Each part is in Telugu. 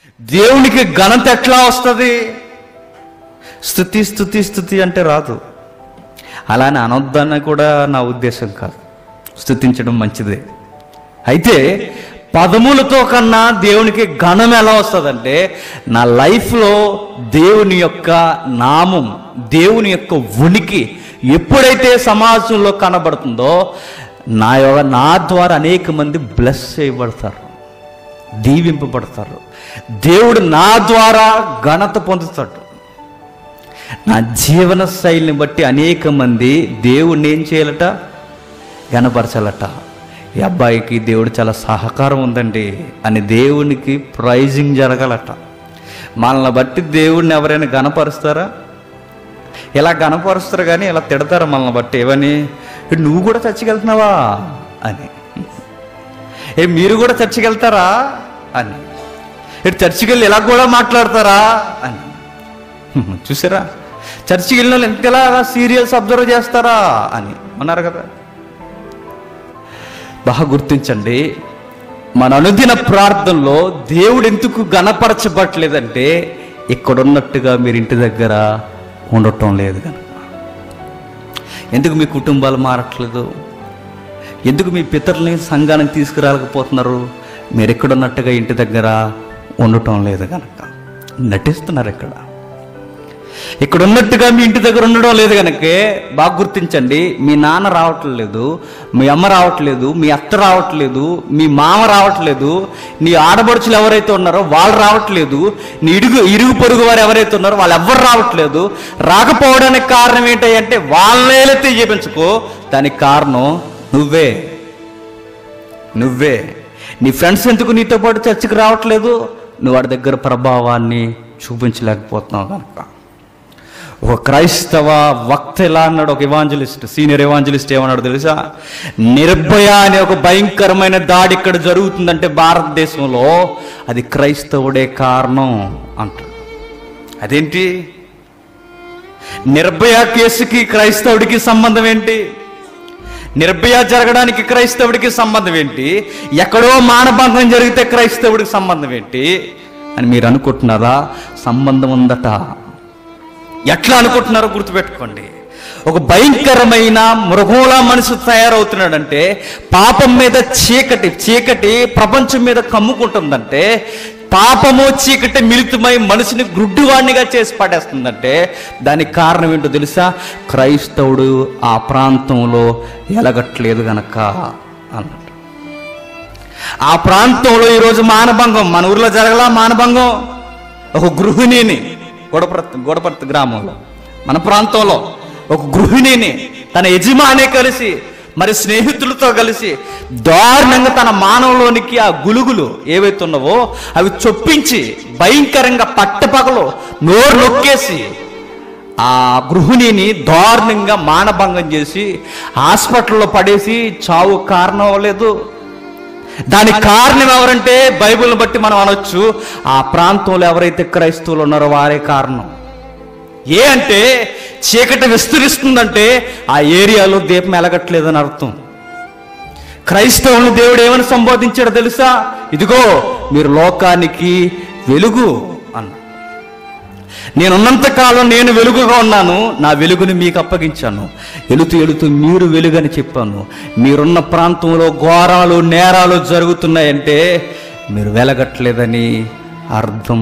దేవునికి ఘనత ఎట్లా వస్తుంది స్థుతి స్థుతి స్థుతి అంటే రాదు అలానే అనొద్దన్న కూడా నా ఉద్దేశం కాదు స్థుతించడం మంచిదే అయితే పదములతో కన్నా దేవునికి ఘనం ఎలా వస్తుందంటే నా లైఫ్లో దేవుని యొక్క నామం దేవుని యొక్క ఉనికి ఎప్పుడైతే సమాజంలో కనబడుతుందో నా యొక్క నా ద్వారా అనేక మంది బ్లెస్ చేయబడతారు దీవింపబడతారు దేవుడు నా ద్వారా ఘనత పొందుతాడు నా జీవన శైలిని బట్టి అనేక మంది దేవుణ్ణి ఏం చేయాలట గనపరచాలట ఈ అబ్బాయికి దేవుడు చాలా సహకారం ఉందండి అని దేవునికి ప్రైజింగ్ జరగాలట మనల్ని బట్టి దేవుడిని ఎవరైనా గనపరుస్తారా ఇలా గనపరుస్తారు కానీ ఇలా తిడతారు మనల్ని బట్టి ఏమని "ఏ, నువ్వు కూడా చర్చికి వెళ్తున్నావా అని ఏ మీరు కూడా చర్చికి వెళ్తారా అని ఇటు చర్చికి వెళ్ళి ఇలా కూడా మాట్లాడతారా అని హ్మ్, చూసారా చర్చికి వెళ్ళిన వాళ్ళు ఎంతలా సీరియల్స్ అబ్జర్వ్ చేస్తారా అని అన్నారు కదా బాగా గుర్తించండి మన అనుదిన ప్రార్థనలో దేవుడు ఎందుకు గణపరచబట్లేదంటే ఇక్కడున్నట్టుగా మీరు ఇంటి దగ్గర ఉండటం లేదు కనుక ఎందుకు మీ కుటుంబాలు మారట్లేదు ఎందుకు మీ పితరుల్ని సంఘానికి తీసుకురాలేకపోతున్నారు మీరు ఎక్కడున్నట్టుగా ఇంటి దగ్గర ఉండటం లేదు కనుక నటిస్తున్నారు ఇక్కడ ఇక్కడ ఉన్నట్టుగా మీ ఇంటి దగ్గర ఉండడం లేదు కనుకే బాగా గుర్తించండి మీ నాన్న రావట్లేదు మీ అమ్మ రావట్లేదు మీ అత్త రావట్లేదు మీ మామ రావట్లేదు నీ ఆడబడుచులు ఎవరైతే ఉన్నారో వాళ్ళు రావట్లేదు నీ ఇరుగు ఇరుగు పొరుగు వారు ఎవరైతే ఉన్నారో వాళ్ళు ఎవ్వరు రావట్లేదు రాకపోవడానికి కారణం ఏంటంటే వాళ్ళే చేయించుకో దానికి కారణం నువ్వే నువ్వే నీ ఫ్రెండ్స్ ఎందుకు నీతో పాటు చర్చికి రావట్లేదు నువ్వు వాడి దగ్గర ప్రభావాన్ని చూపించలేకపోతున్నావు కనుక ఒక క్రైస్తవ వక్త ఎలా అన్నాడు ఒక ఇవాంజలిస్ట్ సీనియర్ ఇవాంజలిస్ట్ ఏమన్నాడు తెలుసా నిర్భయ అనే ఒక భయంకరమైన దాడి ఇక్కడ జరుగుతుందంటే భారతదేశంలో అది క్రైస్తవుడే కారణం అంటాడు అదేంటి నిర్భయ కేసుకి క్రైస్తవుడికి సంబంధం ఏంటి నిర్భయ జరగడానికి క్రైస్తవుడికి సంబంధం ఏంటి ఎక్కడో మానభంగం జరిగితే క్రైస్తవుడికి సంబంధం ఏంటి అని మీరు అనుకుంటున్నారా సంబంధం ఉందట ఎట్లా అనుకుంటున్నారో గుర్తుపెట్టుకోండి ఒక భయంకరమైన మృగంలా మనిషి తయారవుతున్నాడంటే పాపం మీద చీకటి చీకటి ప్రపంచం మీద కమ్ముకుంటుందంటే పాపము చీకటి మిళితమై మనిషిని గుడ్డివాణ్ణిగా చేసి పడేస్తుందంటే దానికి కారణం ఏంటో తెలుసా క్రైస్తవుడు ఆ ప్రాంతంలో ఎలగట్లేదు గనక అన్నట్టు ఆ ప్రాంతంలో ఈరోజు మానభంగం మన ఊర్లో జరగలా మానభంగం ఒక గృహిణిని గొడపర్తి గొడపర్తి గ్రామంలో మన ప్రాంతంలో ఒక గృహిణిని తన యజమానే కలిసి మరి స్నేహితులతో కలిసి దారుణంగా తన మానవులోనికి ఆ గులుగులు ఏవైతే ఉన్నావో అవి చొప్పించి భయంకరంగా పట్టపగలు నోరు నొక్కేసి ఆ గృహిణిని దారుణంగా మానభంగం చేసి హాస్పిటల్లో పడేసి చావు కారణం అవ్వలేదు దానికి కారణం ఎవరంటే బైబిల్ని బట్టి మనం అనొచ్చు ఆ ప్రాంతంలో ఎవరైతే క్రైస్తవులు ఉన్నారో వారే కారణం ఏ అంటే చీకటి విస్తరిస్తుందంటే ఆ ఏరియాలో దీపం ఎలగట్లేదని అర్థం క్రైస్తవులను దేవుడు ఏమని సంబోధించాడో తెలుసా ఇదిగో మీరు లోకానికి వెలుగు అన్న నేనున్నంత కాలం నేను వెలుగుగా ఉన్నాను నా వెలుగుని మీకు అప్పగించాను ఎలుతూ ఎలుతూ మీరు వెలుగని చెప్పాను మీరున్న ప్రాంతంలో ఘోరాలు నేరాలు జరుగుతున్నాయంటే మీరు వెలగట్లేదని అర్థం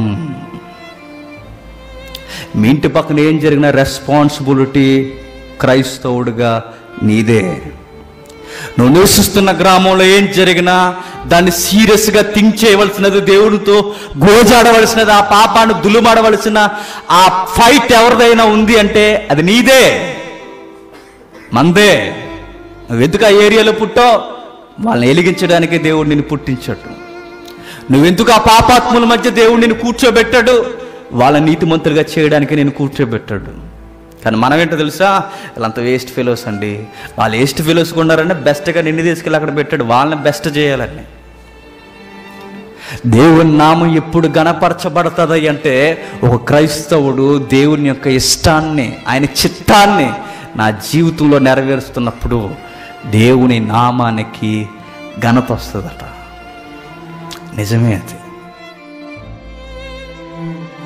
మీ ఇంటి పక్కన ఏం జరిగిన రెస్పాన్సిబిలిటీ క్రైస్తవుడిగా నీదే నువ్వు నివసిస్తున్న గ్రామంలో ఏం జరిగినా దాన్ని సీరియస్గా థింక్ చేయవలసినది దేవుడితో గోజాడవలసినది ఆ పాపాన్ని దులుమాడవలసిన ఆ ఫైట్ ఎవరిదైనా ఉంది అంటే అది నీదే మందే నువ్వెందుకు ఆ ఏరియాలో పుట్టో వాళ్ళని ఎలిగించడానికి దేవుడు నిన్ను పుట్టించాడు నువ్వెందుకు ఆ పాపాత్ముల మధ్య దేవుడు నిన్ను కూర్చోబెట్టాడు వాళ్ళ నీతిమంతులుగా చేయడానికి నేను కూర్చోబెట్టాడు కానీ మనం ఏంటో తెలుసా వీళ్ళంత వేస్ట్ ఫెలోస్ అండి వాళ్ళు వేస్ట్ ఫెలోస్ ఉన్నారంటే బెస్ట్గా నిన్ను తీసుకెళ్ళి అక్కడ పెట్టాడు వాళ్ళని బెస్ట్ చేయాలని దేవుని నామం ఎప్పుడు గణపరచబడుతుంది అంటే ఒక క్రైస్తవుడు దేవుని యొక్క ఇష్టాన్ని ఆయన చిత్తాన్ని నా జీవితంలో నెరవేరుస్తున్నప్పుడు దేవుని నామానికి ఘనత వస్తుందట నిజమే అది ఆ